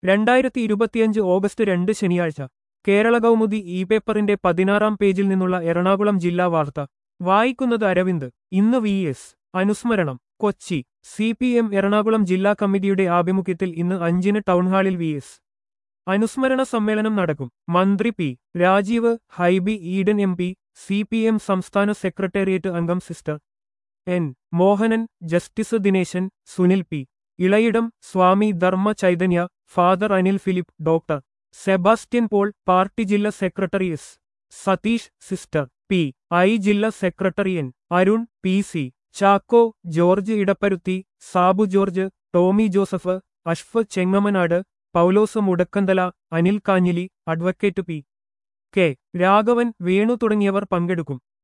രണ്ടായിരത്തി ഇരുപത്തിയഞ്ച് ഓഗസ്റ്റ് രണ്ട് ശനിയാഴ്ച കേരള കൗമുദി ഇ പേപ്പറിന്റെ പതിനാറാം പേജിൽ നിന്നുള്ള എറണാകുളം ജില്ലാ വാർത്ത വായിക്കുന്നത് അരവിന്ദ് ഇന്ന് വി എസ് അനുസ്മരണം Kochi C P M Ernakulam ജില്ലാ കമ്മിറ്റിയുടെ ആഭിമുഖ്യത്തിൽ ഇന്ന് അഞ്ചിന് ടൗൺഹാളിൽ വി എസ് അനുസ്മരണ സമ്മേളനം നടക്കും മന്ത്രി P Rajeev Hibi Eden M P C P M സംസ്ഥാന സെക്രട്ടേറിയറ്റ് അംഗം sister N Mohanan justice Dineshan Sunil P Elayidam Swami Dharma Chaitanya father Anil Philip doctor Sebastian Paul party ജില്ലാ secretary S Satheesh sister P I ജില്ലാ secretary N Arun P C Chacko George Edapparuthy Sabu George Tomy Joseph അഷ്ഫ് Chengamanad Paulose Mudakkanthala Anil Kanjili advocate P K Raghavan Venu തുടങ്ങിയവർ പങ്കെടുക്കും